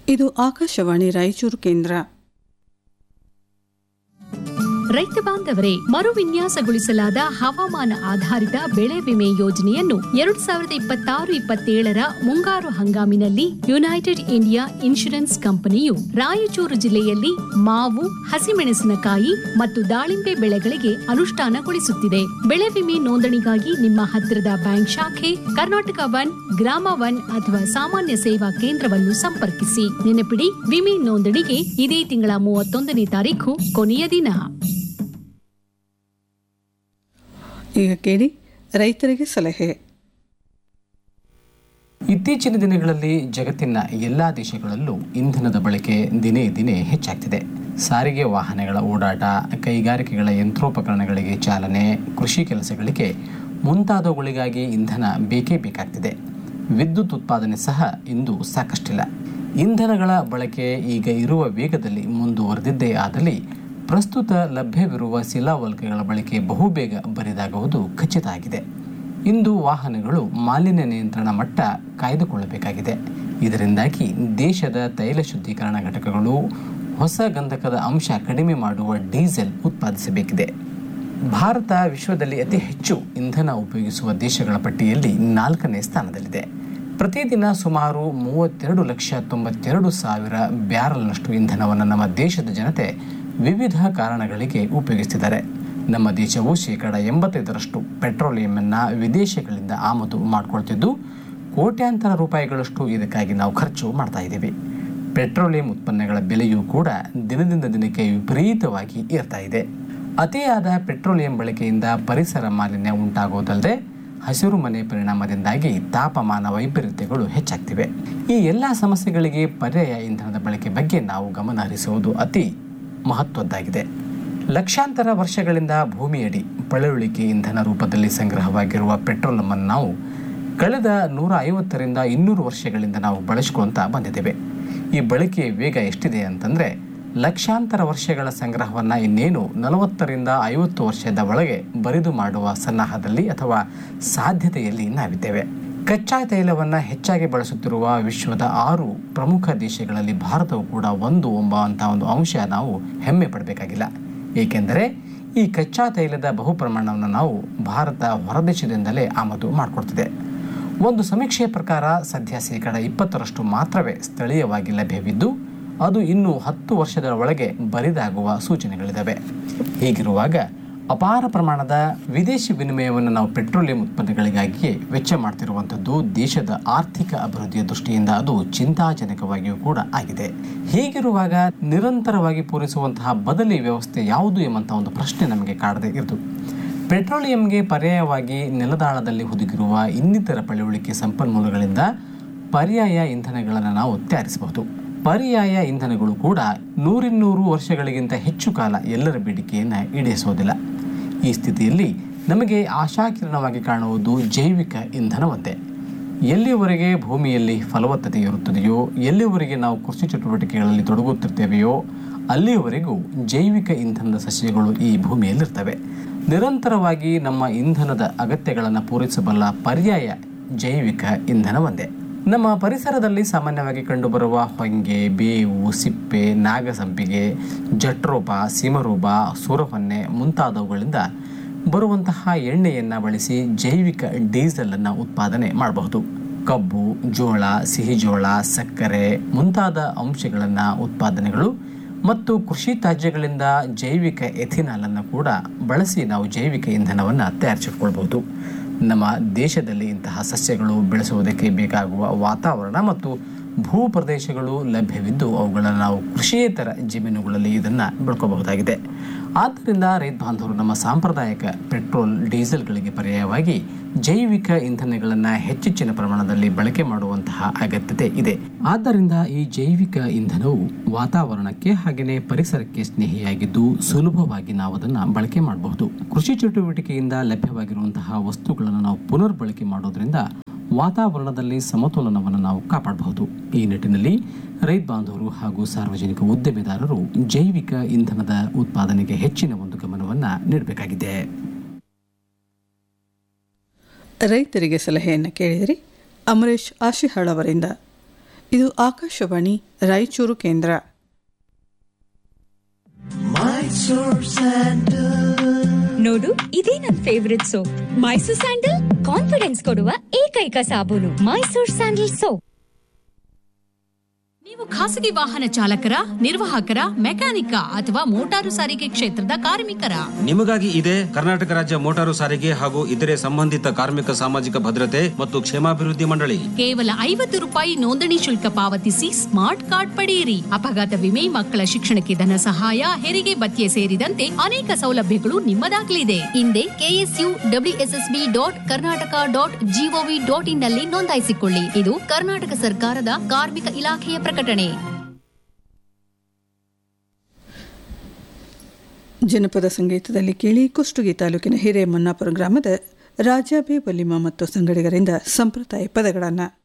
ಇದು ಆಕಾಶವಾಣಿ ರಾಯಚೂರು ಕೇಂದ್ರ ರೈತ ಬಾಂಧವರೇ ಮರುವಿನ್ಯಾಸಗೊಳಿಸಲಾದ ಹವಾಮಾನ ಆಧಾರಿತ ಬೆಳೆ ವಿಮೆ ಯೋಜನೆಯನ್ನು ಎರಡ್ ಸಾವಿರದ ಇಪ್ಪತ್ತಾರು ಇಪ್ಪತ್ತೇಳರ ಮುಂಗಾರು ಹಂಗಾಮಿನಲ್ಲಿ ಯುನೈಟೆಡ್ ಇಂಡಿಯಾ ಇನ್ಶೂರೆನ್ಸ್ ಕಂಪನಿಯು ರಾಯಚೂರು ಜಿಲ್ಲೆಯಲ್ಲಿ ಮಾವು ಹಸಿಮೆಣಸಿನಕಾಯಿ ಮತ್ತು ದಾಳಿಂಬೆ ಬೆಳೆಗಳಿಗೆ ಅನುಷ್ಠಾನಗೊಳಿಸುತ್ತಿದೆ ಬೆಳೆ ವಿಮೆ ನೋಂದಣಿಗಾಗಿ ನಿಮ್ಮ ಹತ್ತಿರದ ಬ್ಯಾಂಕ್ ಶಾಖೆ ಕರ್ನಾಟಕ ವನ್ ಗ್ರಾಮ ವನ್ ಅಥವಾ ಸಾಮಾನ್ಯ ಸೇವಾ ಕೇಂದ್ರವನ್ನು ಸಂಪರ್ಕಿಸಿ ನೆನಪಿಡಿ ವಿಮೆ ನೋಂದಣಿಗೆ ಇದೇ ತಿಂಗಳ ಮೂವತ್ತೊಂದನೇ ತಾರೀಖು ಕೊನೆಯ ದಿನ ಈಗ ಕೇಳಿ ರೈತರಿಗೆ ಸಲಹೆ ಇತ್ತೀಚಿನ ದಿನಗಳಲ್ಲಿ ಜಗತ್ತಿನ ಎಲ್ಲಾ ದೇಶಗಳಲ್ಲೂ ಇಂಧನದ ಬಳಕೆ ದಿನೇ ದಿನೇ ಹೆಚ್ಚಾಗ್ತಿದೆ ಸಾರಿಗೆ ವಾಹನಗಳ ಓಡಾಟ ಕೈಗಾರಿಕೆಗಳ ಯಂತ್ರೋಪಕರಣಗಳಿಗೆ ಚಾಲನೆ ಕೃಷಿ ಕೆಲಸಗಳಿಗೆ ಮುಂತಾದವುಗಳಿಗಾಗಿ ಇಂಧನ ಬೇಕೇ ಬೇಕಾಗ್ತಿದೆ ವಿದ್ಯುತ್ ಉತ್ಪಾದನೆ ಸಹ ಇಂದು ಸಾಕಷ್ಟಿಲ್ಲ ಇಂಧನಗಳ ಬಳಕೆ ಈಗ ಇರುವ ವೇಗದಲ್ಲಿ ಮುಂದುವರೆದಿದ್ದೇ ಆದಲ್ಲಿ ಪ್ರಸ್ತುತ ಲಭ್ಯವಿರುವ ಶಿಲಾವಲ್ಕಗಳ ಬಳಕೆ ಬಹುಬೇಗ ಬರಿದಾಗುವುದು ಖಚಿತ ಆಗಿದೆ ಇಂದು ವಾಹನಗಳು ಮಾಲಿನ್ಯ ನಿಯಂತ್ರಣ ಮಟ್ಟ ಕಾಯ್ದುಕೊಳ್ಳಬೇಕಾಗಿದೆ ಇದರಿಂದಾಗಿ ದೇಶದ ತೈಲ ಶುದ್ಧೀಕರಣ ಘಟಕಗಳು ಹೊಸ ಗಂಧಕದ ಅಂಶ ಕಡಿಮೆ ಮಾಡುವ ಡೀಸೆಲ್ ಉತ್ಪಾದಿಸಬೇಕಿದೆ ಭಾರತ ವಿಶ್ವದಲ್ಲಿ ಅತಿ ಹೆಚ್ಚು ಇಂಧನ ಉಪಯೋಗಿಸುವ ದೇಶಗಳ ಪಟ್ಟಿಯಲ್ಲಿ ನಾಲ್ಕನೇ ಸ್ಥಾನದಲ್ಲಿದೆ ಪ್ರತಿದಿನ ಸುಮಾರು ಮೂವತ್ತೆರಡು ಲಕ್ಷ ತೊಂಬತ್ತೆರಡು ಸಾವಿರ ಬ್ಯಾರಲ್ನಷ್ಟು ಇಂಧನವನ್ನು ನಮ್ಮ ದೇಶದ ಜನತೆ ವಿವಿಧ ಕಾರಣಗಳಿಗೆ ಉಪಯೋಗಿಸುತ್ತಿದ್ದಾರೆ ನಮ್ಮ ದೇಶವು ಶೇಕಡ ಎಂಬತ್ತೈದರಷ್ಟು ಪೆಟ್ರೋಲಿಯಮನ್ನು ವಿದೇಶಗಳಿಂದ ಆಮದು ಮಾಡಿಕೊಳ್ತಿದ್ದು ಕೋಟ್ಯಾಂತರ ರೂಪಾಯಿಗಳಷ್ಟು ಇದಕ್ಕಾಗಿ ನಾವು ಖರ್ಚು ಮಾಡ್ತಾ ಇದ್ದೀವಿ ಪೆಟ್ರೋಲಿಯಂ ಉತ್ಪನ್ನಗಳ ಬೆಲೆಯೂ ಕೂಡ ದಿನದಿಂದ ದಿನಕ್ಕೆ ವಿಪರೀತವಾಗಿ ಏರ್ತಾ ಇದೆ ಅತಿಯಾದ ಪೆಟ್ರೋಲಿಯಂ ಬಳಕೆಯಿಂದ ಪರಿಸರ ಮಾಲಿನ್ಯ ಉಂಟಾಗುವುದಲ್ಲದೆ ಹಸಿರು ಮನೆ ಪರಿಣಾಮದಿಂದಾಗಿ ತಾಪಮಾನ ವೈಪರೀತ್ಯಗಳು ಹೆಚ್ಚಾಗ್ತಿವೆ ಈ ಎಲ್ಲ ಸಮಸ್ಯೆಗಳಿಗೆ ಪರ್ಯಾಯ ಇಂಧನದ ಬಳಕೆ ಬಗ್ಗೆ ನಾವು ಗಮನ ಹರಿಸುವುದು ಅತಿ ಮಹತ್ವದ್ದಾಗಿದೆ ಲಕ್ಷಾಂತರ ವರ್ಷಗಳಿಂದ ಭೂಮಿಯಡಿ ಪಳೆಯುಳಿಕೆ ಇಂಧನ ರೂಪದಲ್ಲಿ ಸಂಗ್ರಹವಾಗಿರುವ ಪೆಟ್ರೋಲನ್ನು ನಾವು ಕಳೆದ ನೂರ ಐವತ್ತರಿಂದ ಇನ್ನೂರು ವರ್ಷಗಳಿಂದ ನಾವು ಬಳಸಿಕೊಳ್ತಾ ಬಂದಿದ್ದೇವೆ ಈ ಬಳಕೆಯ ವೇಗ ಎಷ್ಟಿದೆ ಅಂತಂದರೆ ಲಕ್ಷಾಂತರ ವರ್ಷಗಳ ಸಂಗ್ರಹವನ್ನು ಇನ್ನೇನು ನಲವತ್ತರಿಂದ ಐವತ್ತು ವರ್ಷದ ಒಳಗೆ ಬರಿದು ಮಾಡುವ ಸನ್ನಾಹದಲ್ಲಿ ಅಥವಾ ಸಾಧ್ಯತೆಯಲ್ಲಿ ನಾವಿದ್ದೇವೆ ಕಚ್ಚಾ ತೈಲವನ್ನು ಹೆಚ್ಚಾಗಿ ಬಳಸುತ್ತಿರುವ ವಿಶ್ವದ ಆರು ಪ್ರಮುಖ ದೇಶಗಳಲ್ಲಿ ಭಾರತವು ಕೂಡ ಒಂದು ಎಂಬಂಥ ಒಂದು ಅಂಶ ನಾವು ಹೆಮ್ಮೆ ಪಡಬೇಕಾಗಿಲ್ಲ ಏಕೆಂದರೆ ಈ ಕಚ್ಚಾ ತೈಲದ ಬಹು ಪ್ರಮಾಣವನ್ನು ನಾವು ಭಾರತ ಹೊರದೇಶದಿಂದಲೇ ಆಮದು ಮಾಡಿಕೊಡ್ತಿದೆ ಒಂದು ಸಮೀಕ್ಷೆಯ ಪ್ರಕಾರ ಸದ್ಯ ಶೇಕಡ ಇಪ್ಪತ್ತರಷ್ಟು ಮಾತ್ರವೇ ಸ್ಥಳೀಯವಾಗಿ ಲಭ್ಯವಿದ್ದು ಅದು ಇನ್ನು ಹತ್ತು ವರ್ಷದ ಒಳಗೆ ಬರಿದಾಗುವ ಸೂಚನೆಗಳಿದ್ದಾವೆ ಹೀಗಿರುವಾಗ ಅಪಾರ ಪ್ರಮಾಣದ ವಿದೇಶಿ ವಿನಿಮಯವನ್ನು ನಾವು ಪೆಟ್ರೋಲಿಯಂ ಉತ್ಪನ್ನಗಳಿಗಾಗಿಯೇ ವೆಚ್ಚ ಮಾಡ್ತಿರುವಂಥದ್ದು ದೇಶದ ಆರ್ಥಿಕ ಅಭಿವೃದ್ಧಿಯ ದೃಷ್ಟಿಯಿಂದ ಅದು ಚಿಂತಾಜನಕವಾಗಿಯೂ ಕೂಡ ಆಗಿದೆ ಹೀಗಿರುವಾಗ ನಿರಂತರವಾಗಿ ಪೂರೈಸುವಂತಹ ಬದಲಿ ವ್ಯವಸ್ಥೆ ಯಾವುದು ಎಂಬಂತಹ ಒಂದು ಪ್ರಶ್ನೆ ನಮಗೆ ಕಾಡದೆ ಇರದು ಪೆಟ್ರೋಲಿಯಂಗೆ ಪರ್ಯಾಯವಾಗಿ ನೆಲದಾಳದಲ್ಲಿ ಹುದುಗಿರುವ ಇನ್ನಿತರ ಪಳೆಯುಳಿಕೆ ಸಂಪನ್ಮೂಲಗಳಿಂದ ಪರ್ಯಾಯ ಇಂಧನಗಳನ್ನು ನಾವು ತಯಾರಿಸಬಹುದು ಪರ್ಯಾಯ ಇಂಧನಗಳು ಕೂಡ ನೂರಿನ್ನೂರು ವರ್ಷಗಳಿಗಿಂತ ಹೆಚ್ಚು ಕಾಲ ಎಲ್ಲರ ಬೇಡಿಕೆಯನ್ನು ಈಡೇರಿಸುವುದಿಲ್ಲ ಈ ಸ್ಥಿತಿಯಲ್ಲಿ ನಮಗೆ ಆಶಾಕಿರಣವಾಗಿ ಕಾಣುವುದು ಜೈವಿಕ ಇಂಧನ ಒಂದೇ ಎಲ್ಲಿಯವರೆಗೆ ಭೂಮಿಯಲ್ಲಿ ಫಲವತ್ತತೆ ಇರುತ್ತದೆಯೋ ಎಲ್ಲಿಯವರೆಗೆ ನಾವು ಕೃಷಿ ಚಟುವಟಿಕೆಗಳಲ್ಲಿ ತೊಡಗುತ್ತಿರ್ತೇವೆಯೋ ಅಲ್ಲಿಯವರೆಗೂ ಜೈವಿಕ ಇಂಧನದ ಸಸ್ಯಗಳು ಈ ಭೂಮಿಯಲ್ಲಿರ್ತವೆ ನಿರಂತರವಾಗಿ ನಮ್ಮ ಇಂಧನದ ಅಗತ್ಯಗಳನ್ನು ಪೂರೈಸಬಲ್ಲ ಪರ್ಯಾಯ ಜೈವಿಕ ಇಂಧನ ಒಂದೇ ನಮ್ಮ ಪರಿಸರದಲ್ಲಿ ಸಾಮಾನ್ಯವಾಗಿ ಕಂಡುಬರುವ ಹೊಂಗೆ ಬೇವು ಸಿಪ್ಪೆ ನಾಗಸಂಪಿಗೆ ಜಟ್ರೋಪ ಸೀಮರೂಪ ಸೂರಹೊನ್ನೆ ಮುಂತಾದವುಗಳಿಂದ ಬರುವಂತಹ ಎಣ್ಣೆಯನ್ನು ಬಳಸಿ ಜೈವಿಕ ಡೀಸೆಲನ್ನು ಉತ್ಪಾದನೆ ಮಾಡಬಹುದು ಕಬ್ಬು ಜೋಳ ಸಿಹಿ ಜೋಳ ಸಕ್ಕರೆ ಮುಂತಾದ ಅಂಶಗಳನ್ನು ಉತ್ಪಾದನೆಗಳು ಮತ್ತು ಕೃಷಿ ತ್ಯಾಜ್ಯಗಳಿಂದ ಜೈವಿಕ ಎಥಿನಾಲನ್ನು ಕೂಡ ಬಳಸಿ ನಾವು ಜೈವಿಕ ಇಂಧನವನ್ನು ತಯಾರಿಸಿಟ್ಕೊಳ್ಬಹುದು ನಮ್ಮ ದೇಶದಲ್ಲಿ ಇಂತಹ ಸಸ್ಯಗಳು ಬೆಳೆಸುವುದಕ್ಕೆ ಬೇಕಾಗುವ ವಾತಾವರಣ ಮತ್ತು ಭೂ ಪ್ರದೇಶಗಳು ಲಭ್ಯವಿದ್ದು ಅವುಗಳನ್ನು ನಾವು ಕೃಷಿಯೇತರ ಜಮೀನುಗಳಲ್ಲಿ ಇದನ್ನು ಬೆಳ್ಕೋಬಹುದಾಗಿದೆ ಆದ್ದರಿಂದ ರೈತ ಬಾಂಧವರು ನಮ್ಮ ಸಾಂಪ್ರದಾಯಿಕ ಪೆಟ್ರೋಲ್ ಡೀಸೆಲ್ಗಳಿಗೆ ಪರ್ಯಾಯವಾಗಿ ಜೈವಿಕ ಇಂಧನಗಳನ್ನು ಹೆಚ್ಚೆಚ್ಚಿನ ಪ್ರಮಾಣದಲ್ಲಿ ಬಳಕೆ ಮಾಡುವಂತಹ ಅಗತ್ಯತೆ ಇದೆ ಆದ್ದರಿಂದ ಈ ಜೈವಿಕ ಇಂಧನವು ವಾತಾವರಣಕ್ಕೆ ಹಾಗೆಯೇ ಪರಿಸರಕ್ಕೆ ಸ್ನೇಹಿಯಾಗಿದ್ದು ಸುಲಭವಾಗಿ ನಾವು ಅದನ್ನು ಬಳಕೆ ಮಾಡಬಹುದು ಕೃಷಿ ಚಟುವಟಿಕೆಯಿಂದ ಲಭ್ಯವಾಗಿರುವಂತಹ ವಸ್ತುಗಳನ್ನು ನಾವು ಪುನರ್ ಬಳಕೆ ಮಾಡೋದ್ರಿಂದ ವಾತಾವರಣದಲ್ಲಿ ಸಮತೋಲನವನ್ನು ನಾವು ಕಾಪಾಡಬಹುದು ಈ ನಿಟ್ಟಿನಲ್ಲಿ ರೈತ ಬಾಂಧವರು ಹಾಗೂ ಸಾರ್ವಜನಿಕ ಉದ್ಯಮೆದಾರರು ಜೈವಿಕ ಇಂಧನದ ಉತ್ಪಾದನೆಗೆ ಹೆಚ್ಚಿನ ಒಂದು ಗಮನವನ್ನು ನೀಡಬೇಕಾಗಿದೆ ರೈತರಿಗೆ ಸಲಹೆಯನ್ನು ಕೇಳಿದಿರಿ ಅಮರೇಶ್ ಆಶಿಹಾಳ್ ಅವರಿಂದ ಇದು ಆಕಾಶವಾಣಿ ರಾಯಚೂರು ಕೇಂದ್ರ ನೋಡು ಇದೇ ನನ್ favourite soap Mysore sandal confidence ಕೊಡುವ ಏಕೈಕ ಸಾಬೂನು ಮೈಸೂರ್ ಸ್ಯಾಂಡಲ್ ಸೋಪ್ ನೀವು ಖಾಸಗಿ ವಾಹನ ಚಾಲಕರ ನಿರ್ವಾಹಕರ ಮೆಕ್ಯಾನಿಕ ಅಥವಾ ಮೋಟಾರು ಸಾರಿಗೆ ಕ್ಷೇತ್ರದ ಕಾರ್ಮಿಕರ ನಿಮಗಾಗಿ ಇದೆ ಕರ್ನಾಟಕ ರಾಜ್ಯ ಮೋಟಾರು ಸಾರಿಗೆ ಹಾಗೂ ಇತರೆ ಸಂಬಂಧಿತ ಕಾರ್ಮಿಕ ಸಾಮಾಜಿಕ ಭದ್ರತೆ ಮತ್ತು ಕ್ಷೇಮಾಭಿವೃದ್ಧಿ ಮಂಡಳಿ ಕೇವಲ ಐವತ್ತು ರೂಪಾಯಿ ನೋಂದಣಿ ಶುಲ್ಕ ಪಾವತಿಸಿ ಸ್ಮಾರ್ಟ್ ಕಾರ್ಡ್ ಪಡೆಯಿರಿ ಅಪಘಾತ ವಿಮೆ ಮಕ್ಕಳ ಶಿಕ್ಷಣಕ್ಕೆ ಧನ ಸಹಾಯ ಹೆರಿಗೆ ಭತ್ಯೆ ಸೇರಿದಂತೆ ಅನೇಕ ಸೌಲಭ್ಯಗಳು ನಿಮ್ಮದಾಗಲಿದೆ ಹಿಂದೆ KSU WSSB dot Karnataka dot GOV dot in ನಲ್ಲಿ ನೋಂದಾಯಿಸಿಕೊಳ್ಳಿ ಇದು ಕರ್ನಾಟಕ ಸರ್ಕಾರದ ಕಾರ್ಮಿಕ ಇಲಾಖೆಯ ಪ್ರಕಟಣೆ ಜನಪದ ಸಂಗೀತದಲ್ಲಿ ಕೇಳಿ ಕುಷ್ಟುಗಿ ತಾಲೂಕಿನ ಹಿರೇಮನ್ನಾಪುರ ಗ್ರಾಮದ ರಾಜಾಬೆ ವಲಿಮ ಮತ್ತು ಸಂಗಡಿಗರಿಂದ ಸಂಪ್ರದಾಯ ಪದಗಳನ್ನು